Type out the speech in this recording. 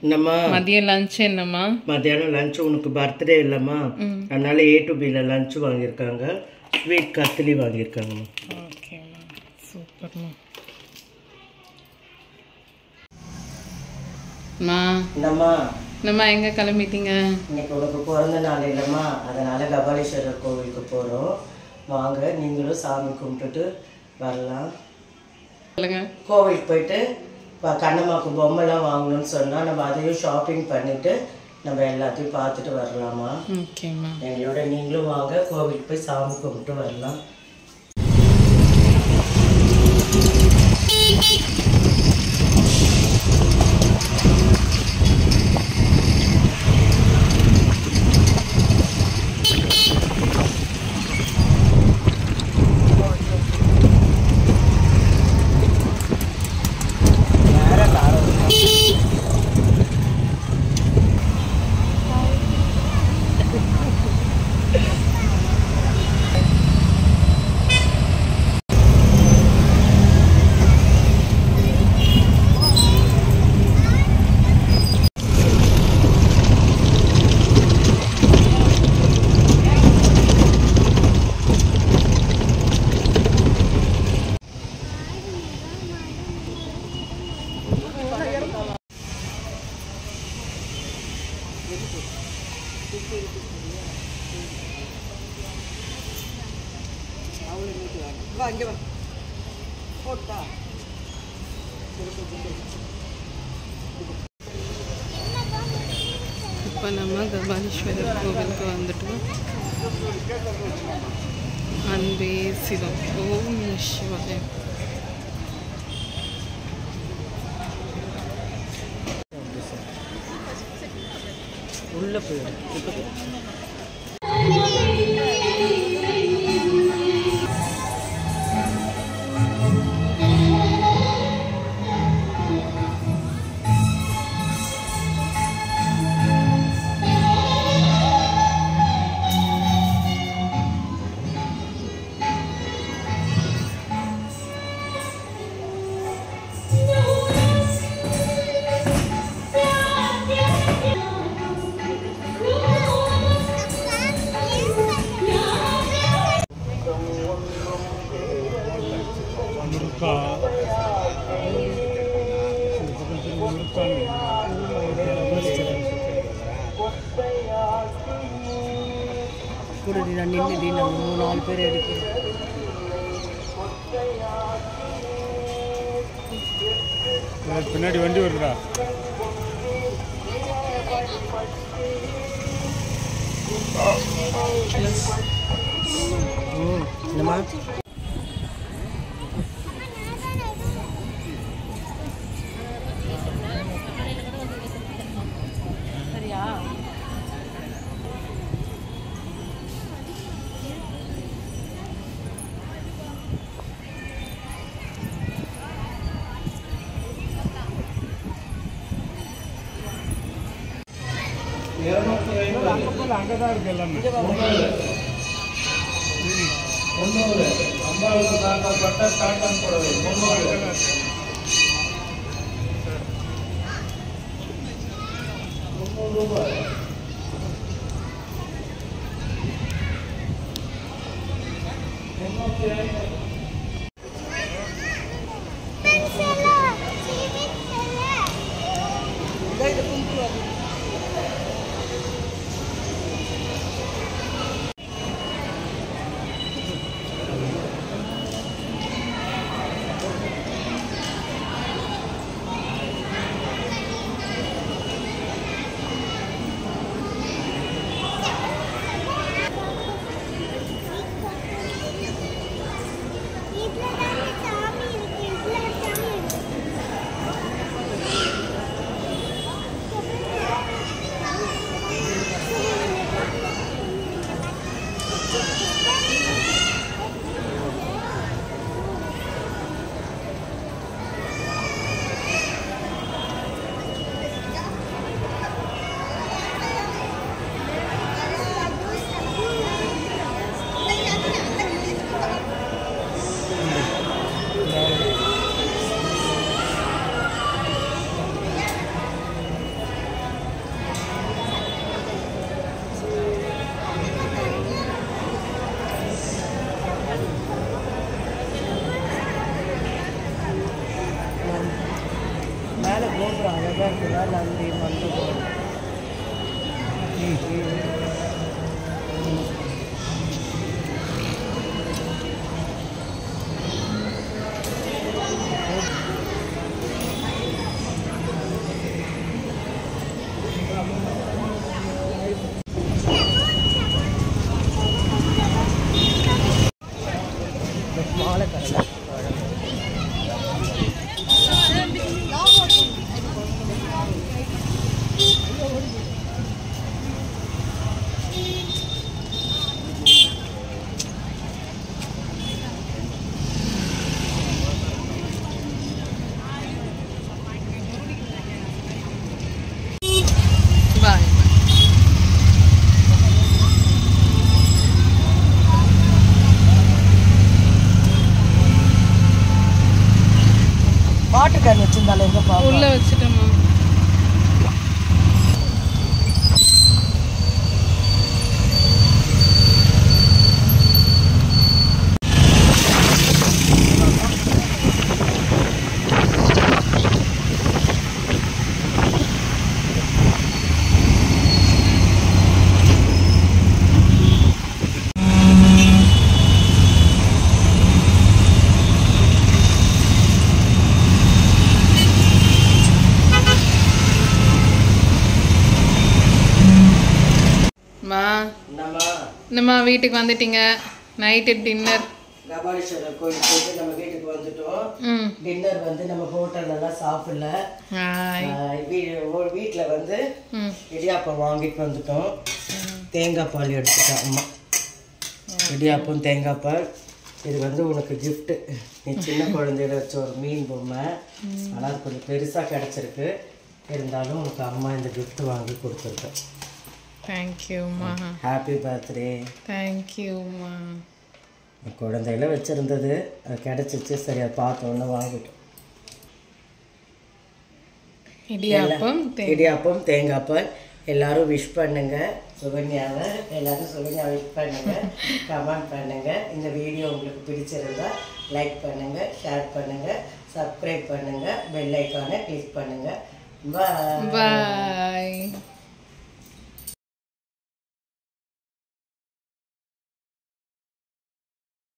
என்னம்மா மதியம் லஞ்ச் என்னம்மா மத்தியானம் லஞ்ச் உனக்கு பர்த்டே இல்லைம்மா அதனால ஏ டு பியில் லஞ்ச் வாங்கியிருக்காங்க ஸ்வீட் கத்திலி வாங்கியிருக்காங்கம்மா ஓகேம்மா சூப்பர்மா அம்மா என்னம்மா என்னம்மா எங்கே கிளம்பிட்டீங்க இன்னைக்கு உனக்கு பிறந்த நாள் இல்லைம்மா அதனால கபாலீஸ்வரர் கோவிலுக்கு போகிறோம் வாங்க நீங்களும் சாமி கும்பிட்டுட்டு வரலாம் சொல்லுங்க கோவிலுக்கு போயிட்டு ப- கண்ணம்மாக்கு பொம்மைலாம் வாங்கணும்னு சொன்னால் நம்ம அதையும் ஷாப்பிங் பண்ணிட்டு நம்ம எல்லாத்தையும் பார்த்துட்டு வரலாமா ஓகேம்மா எங்களோட நீங்களும் வாங்க கோவிலுக்கு போய் சாமி கும்பிட்டு வரலாம் இப்போ நம்ம கபாலீஸ்வரர் கோவிலுக்கு வந்துட்டோம் அன்பே சிவம் ஓம் நம சிவாய உள்ளே போயிடும் இப்போ கூடடி நான் நின்றுடி நம்ம மூணு நாலு பேர் எடுக்கிறோம் பின்னாடி வண்டி வருதுடா என்னம்மா அங்கே தான் இருக்கு எல்லாமே நன்றி மண்டபம் மாலை கடலை பாய் வாட்டர் கேன் வச்சிருந்தாலும் எங்க பாப்பா உள்ள வச்சுட்டோமா மா நம்ம இந்தம்மா வீட்டுக்கு வந்துட்டீங்க நைட்டு டின்னர் கபாலீஸ்வரர் கோயில் போயிட்டு நம்ம வீட்டுக்கு வந்துட்டோம் ம் டின்னர் வந்து நம்ம ஹோட்டல்லலாம் சாப்பிடல ஹாய் வீட்டில் வந்து ம் இடியாப்பம் வாங்கிட்டு வந்துட்டோம் தேங்காய் பால் எடுத்துட்டேன் அம்மா இடியாப்பம் தேங்காய் பால் இது வந்து உனக்கு கிஃப்ட்டு நீ சின்ன குழந்தையில வச்ச ஒரு மீன் பொம்மை ஆனால் அது கொஞ்சம் பெருசாக கிடச்சிருக்கு இருந்தாலும் உனக்கு அம்மா இந்த gift வாங்கி கொடுத்துருக்கேன் தேங்க்யூம்மா ஹாப்பி பர்த்டே தேங்க்யூம்மா குழந்தையில வச்சுருந்தது அது கிடச்சிச்சு சரி அதை பார்த்த உடனே வாங்கிட்டோம் இடியாப்பம் தே இடியாப்பம் தேங்காய் பால் எல்லாரும் விஷ் பண்ணுங்க சுகன்யாவை எல்லாரும் சுகன்யா விஷ் பண்ணுங்க கமெண்ட் பண்ணுங்க இந்த வீடியோ உங்களுக்கு பிடிச்சிருந்தா லைக் பண்ணுங்க ஷேர் பண்ணுங்க சப்ஸ்கிரைப் பண்ணுங்க பெல் ஐக்கானை கிளிக் பண்ணுங்க பாய் பாய்